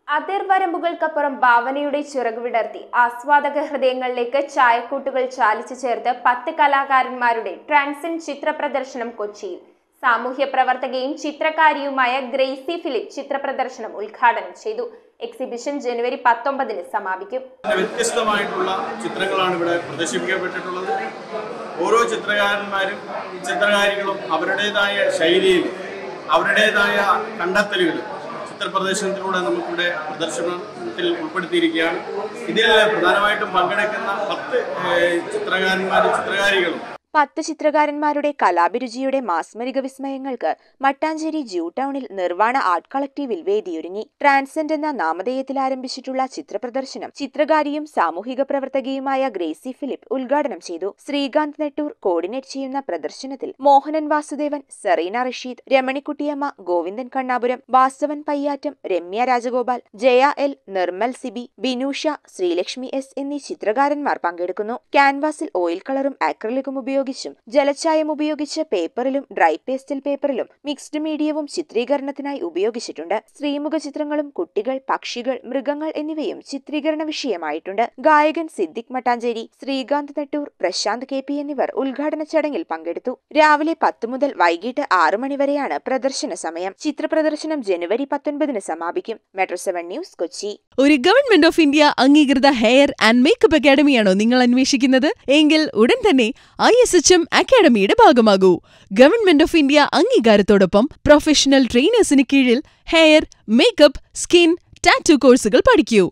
അതിർവരമ്പുകൾക്കപ്പുറം ഭാവനയുടെ ചിറകുവിടർത്തി ആസ്വാദക ഹൃദയങ്ങളിലേക്ക് ചായക്കൂട്ടുകൾ ചാലിച്ചു ചേർത്ത് പത്ത് കലാകാരന്മാരുടെ ട്രാൻസൻ ചിത്ര പ്രദർശനം കൊച്ചിയിൽ സാമൂഹ്യ പ്രവർത്തകയും ചിത്രകാരിയുമായ ഗ്രേസി ഫിലിപ്പ് ചിത്ര പ്രദർശനം ഉദ്ഘാടനം ചെയ്തു എക്സിബിഷൻ ജനുവരി പത്തൊമ്പതിന് സമാപിക്കും വ്യത്യസ്തമായിട്ടുള്ള ചിത്രങ്ങളാണ് ഇവിടെ പ്രദർശിപ്പിക്കപ്പെട്ടിട്ടുള്ളത് ഓരോ ചിത്രകാരന്മാരും ചിത്രകാരികളും അവരുടേതായ ശൈലിയിൽ അവരുടേതായ കണ്ടെത്തലുകൾ ചിത്രപ്രദർശനത്തിലൂടെ നമുക്കിവിടെ പ്രദർശനത്തിൽ ഉൾപ്പെടുത്തിയിരിക്കുകയാണ് ഇതിൽ പ്രധാനമായിട്ടും പങ്കെടുക്കുന്ന പത്ത് ഏഹ്, ചിത്രകാരന്മാരും ചിത്രകാരികളും പത്ത് ചിത്രകാരന്മാരുടെ കലാഭിരുചിയുടെ മാസ്മരിക വിസ്മയങ്ങൾക്ക് മട്ടാഞ്ചേരി ജൂ ടൗണിൽ നിർവാണ ആർട്ട് കളക്ടീവിൽ വേദിയൊരുങ്ങി ട്രാൻസെൻഡ് എന്ന നാമധേയത്തിൽ ആരംഭിച്ചിട്ടുള്ള ചിത്രപ്രദർശനം ചിത്രകാരിയും സാമൂഹിക പ്രവർത്തകയുമായ ഗ്രേസി ഫിലിപ്പ് ഉദ്ഘാടനം ചെയ്തു ശ്രീകാന്ത് നെട്ടൂർ കോർഡിനേറ്റ് ചെയ്യുന്ന പ്രദർശനത്തിൽ മോഹനൻ വാസുദേവൻ സെറീന റഷീദ് രമണിക്കുട്ടിയമ്മ ഗോവിന്ദൻ കണ്ണാപുരം വാസവൻ പയ്യാറ്റം രമ്യ രാജഗോപാൽ ജയ എൽ നിർമ്മൽ സിബി ബിനൂഷ ശ്രീലക്ഷ്മി എസ് എന്നീ ചിത്രകാരന്മാർ പങ്കെടുക്കുന്നു ക്യാൻവാസിൽ ഓയിൽ കളറും ആക്രലിക്കും ഉപയോഗിച്ചും ജലച്ചായം ഉപയോഗിച്ച് പേപ്പറിലും ഡ്രൈ പേസ്റ്റൽ പേപ്പറിലും മിക്സ്ഡ് മീഡിയവും ചിത്രീകരണത്തിനായി ഉപയോഗിച്ചിട്ടുണ്ട് ശ്രീമുഖ ചിത്രങ്ങളും കുട്ടികൾ പക്ഷികൾ മൃഗങ്ങൾ എന്നിവയും ചിത്രീകരണ വിഷയമായിട്ടുണ്ട് ഗായകൻ സിദ്ദിഖ് മട്ടാഞ്ചേരി ശ്രീകാന്ത് നെട്ടൂർ പ്രശാന്ത് കെ പി എന്നിവർ ഉദ്ഘാടന ചടങ്ങിൽ പങ്കെടുത്തു രാവിലെ പത്ത് മുതൽ വൈകിട്ട് ആറ് മണിവരെയാണ് പ്രദർശന സമയം ചിത്രപ്രദർശനം ജനുവരി പത്തൊൻപതിന് സമാപിക്കും മെട്രോ സെവൻ ന്യൂസ് കൊച്ചി ഒരു ഗവൺമെന്റ് ഓഫ് ഇന്ത്യ അംഗീകൃത ഹെയർ ആൻഡ് മേക്കപ്പ് അക്കാഡമിയാണോ നിങ്ങൾ അന്വേഷിക്കുന്നത് എങ്കിൽ ഉടൻ തന്നെ ഐ എസ് എച്ച് എം അക്കാഡമിയുടെ ഭാഗമാകൂ ഗവൺമെന്റ് ഓഫ് ഇന്ത്യ അംഗീകാരത്തോടൊപ്പം പ്രൊഫഷണൽ ട്രെയിനേഴ്സിന് കീഴിൽ ഹെയർ മേക്കപ്പ് സ്കിൻ ടാറ്റു കോഴ്സുകൾ പഠിക്കൂ